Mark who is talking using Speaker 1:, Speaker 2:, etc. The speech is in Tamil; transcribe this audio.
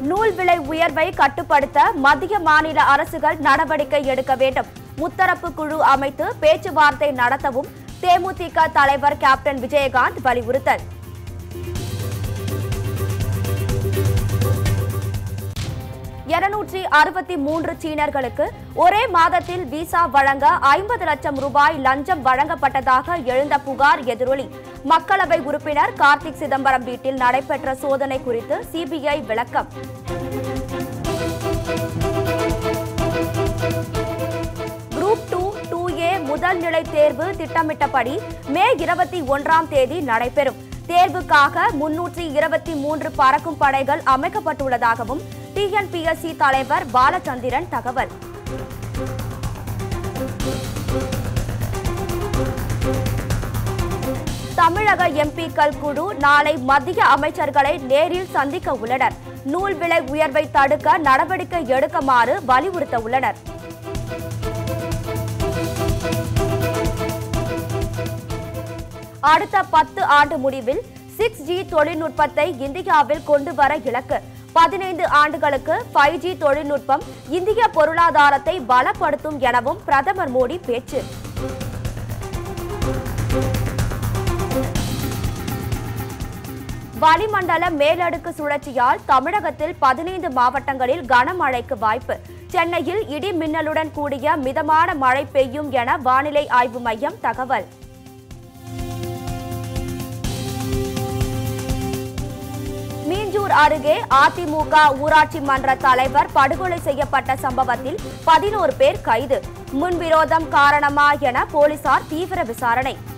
Speaker 1: நூல் விலை உயர்வை கட்டுப்படுத்த மத்திய மாநில அரசுகள் நடவடிக்கை எடுக்க வேண்டும் முத்தரப்பு குழு அமைத்து பேச்சுவார்த்தை நடத்தவும் தேமுதிக தலைவர் கேப்டன் விஜயகாந்த் வலியுறுத்தல் இருநூற்றி அறுபத்தி மூன்று சீனர்களுக்கு ஒரே மாதத்தில் விசா வழங்க ஐம்பது லட்சம் ரூபாய் லஞ்சம் வழங்கப்பட்டதாக எழுந்த புகார் எதிரொலி மக்களவை உறுப்பினர் கார்த்திக் சிதம்பரம் வீட்டில் நடைபெற்ற சோதனை குறித்து சிபிஐ விளக்கம் குரூப் டூ டூ ஏ முதல் நிலை தேர்வு திட்டமிட்டபடி மே இருபத்தி ஒன்றாம் தேதி நடைபெறும் தேர்வுக்காக முன்னூற்றி இருபத்தி மூன்று பறக்கும் படைகள் அமைக்கப்பட்டுள்ளதாகவும் டிஎன்பிஎஸ்சி தலைவர் பாலச்சந்திரன் தகவல் தமிழக எம்பிக்கள் குழு நாளை மத்திய அமைச்சர்களை நேரில் சந்திக்க உள்ளனர் நூல் விலை உயர்வை தடுக்க நடவடிக்கை எடுக்குமாறு வலியுறுத்த உள்ளனர் அடுத்த பத்து ஆண்டு முடிவில் சிக்ஸ் ஜி தொழில்நுட்பத்தை இந்தியாவில் கொண்டு வர இலக்கு பதினைந்து ஆண்டுகளுக்கு ஃபைவ் ஜி தொழில்நுட்பம் இந்திய பொருளாதாரத்தை பலப்படுத்தும் எனவும் பிரதமர் மோடி பேச்சு வளிமண்டல மேலடுக்கு சுழற்சியால் தமிழகத்தில் பதினைந்து மாவட்டங்களில் கனமழைக்கு வாய்ப்பு சென்னையில் இடி மின்னலுடன் கூடிய மிதமான மழை பெய்யும் என வானிலை ஆய்வு மையம் தகவல் மீஞ்சூர் அருகே அதிமுக ஊராட்சி மன்ற தலைவர் படுகொலை செய்யப்பட்ட சம்பவத்தில் பதினோரு பேர் கைது முன்விரோதம் காரணமா என போலீசார் தீவிர விசாரணை